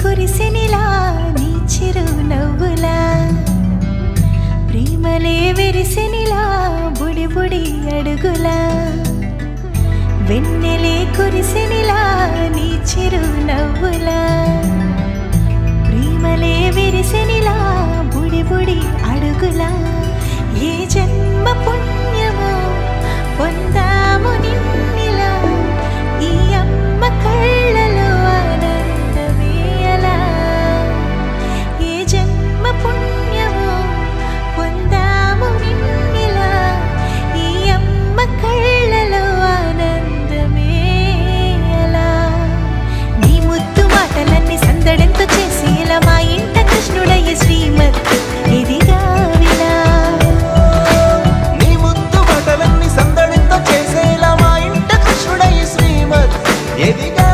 కురిసినిలా నీ చిరు నవ్వులా ప్రేమలే విరిసినిలా బుడి బుడి అడుగులా వెన్నెలే కురిసినిలా నీ చిరు నవ్వులా ప్రేమలే విరిసినిలా బుడి బుడి అడుగులా ఏ జన్మ పుణ్యమో పొందాము నిన్నిలా ఈ అమ్మ కళ్ళలో ఆనందమే అలా ఏ జన్మ పుణ్యమో పొందాము నిన్నిలా ఈ అమ్మ కళ్ళలో ఆనందమే అలా నీ ముద్దు మాటలన్నీ సందడంతో చేసేలా మా ఇంట కృష్ణుడయ్య శ్రీమత్ ఇదిగా వినా నీ ముద్దు బటలన్నీ సందడితో చేసేలా మా ఇంట కృష్ణుడయ్య శ్రీమత్ ఎదిగా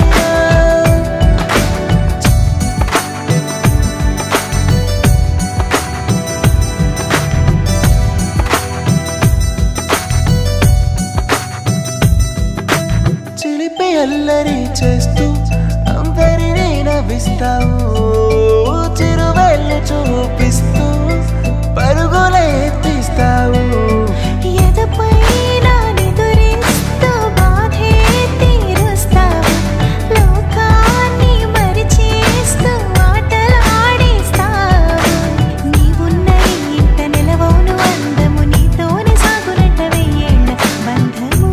చిలిపి అల్లరి చేస్తూ అందరినీ నవ్విస్తావు చిరువెళ్ళు చూపిస్తూ పరుగులే తీస్తావు ఎదపై నా నిదురిస్తూ బాధే తీరుస్తావు లోకాన్ని మరిచేస్తూ ఆటలు ఆడేస్తావు నీవున్న ఈ ఇంట నిలవవును అందము నీతోనే సాగునట్ట వెయ్యేళ్ళ బంధము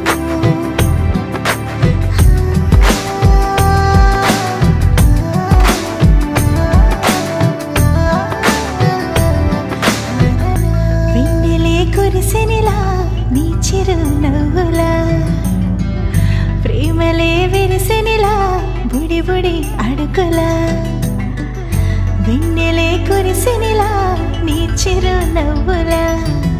వెన్నెలే కురిసెనిలా నీ చిరు నవ్వులా ప్రేమలే విరిసెనిలా బుడి బుడి అడుగులా వెన్నెలే కురిసెనిలా నీ చిరు నవ్వులా